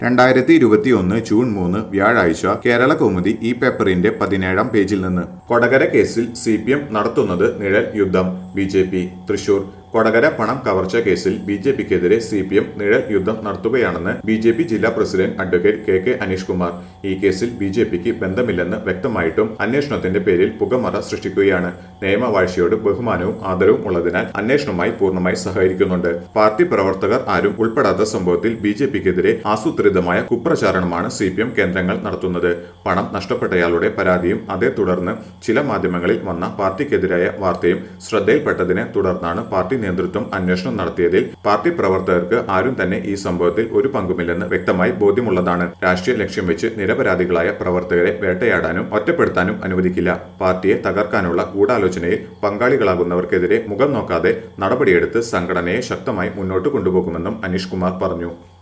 രണ്ടായിരത്തി ഇരുപത്തിയൊന്ന് ജൂൺ മൂന്ന് വ്യാഴാഴ്ച കേരള കൗമുദി ഈ പേപ്പറിന്റെ പതിനേഴാം പേജിൽ നിന്ന് കൊടകര കേസിൽ സി പി എം നടത്തുന്നത് നിഴൽ യുദ്ധം B J P Thrissur Kodakara പണം കവർച്ച കേസിൽ ബി ജെ പിക്കെതിരെ സി പി എം നിഴൽ യുദ്ധം നടത്തുകയാണെന്ന് ബി ജെ പി ജില്ലാ president advocate K K Aneesh Kumar ഈ കേസിൽ ബി ജെ പിക്ക് ബന്ധമില്ലെന്ന് വ്യക്തമായിട്ടും അന്വേഷണത്തിന്റെ പേരിൽ പുകമറ സൃഷ്ടിക്കുകയാണ് നിയമവാഴ്ചയോട് ബഹുമാനവും ആദരവും ഉള്ളതിനാൽ അന്വേഷണവുമായി പൂർണ്ണമായി സഹകരിക്കുന്നുണ്ട് പാർട്ടി പ്രവർത്തകർ ആരും ഉൾപ്പെടാത്ത സംഭവത്തിൽ ബി ജെ പിക്കെതിരെ ആസൂത്രിതമായ കുപ്രചാരണമാണ് സി പി എം കേന്ദ്രങ്ങൾ നടത്തുന്നത് പണം നഷ്ടപ്പെട്ടയാളുടെ പരാതിയും അതേ തുടർന്ന് ചില മാധ്യമങ്ങളിൽ വന്ന പാർട്ടിക്കെതിരായ വാർത്തയും ശ്രദ്ധയിൽപ്പെട്ടതിനെ തുടർന്നാണ് പാർട്ടി നേതൃത്വം അന്വേഷണം നടത്തിയതിൽ പാർട്ടി പ്രവർത്തകർക്ക് ആരും തന്നെ ഈ സംഭവത്തിൽ ഒരു പങ്കുമില്ലെന്ന് വ്യക്തമായി ബോധ്യമുള്ളതാണ് രാഷ്ട്രീയ ലക്ഷ്യം വെച്ച് നിരപരാധികളായ പ്രവർത്തകരെ വേട്ടയാടാനും ഒറ്റപ്പെടുത്താനും അനുവദിക്കില്ല പാർട്ടിയെ തകർക്കാനുള്ള ഗൂഢാലോചനയിൽ പങ്കാളികളാകുന്നവർക്കെതിരെ മുഖം നോക്കാതെ നടപടിയെടുത്ത് സംഘടനയെ ശക്തമായി മുന്നോട്ട് കൊണ്ടുപോകുമെന്നും അനീഷ് കുമാർ പറഞ്ഞു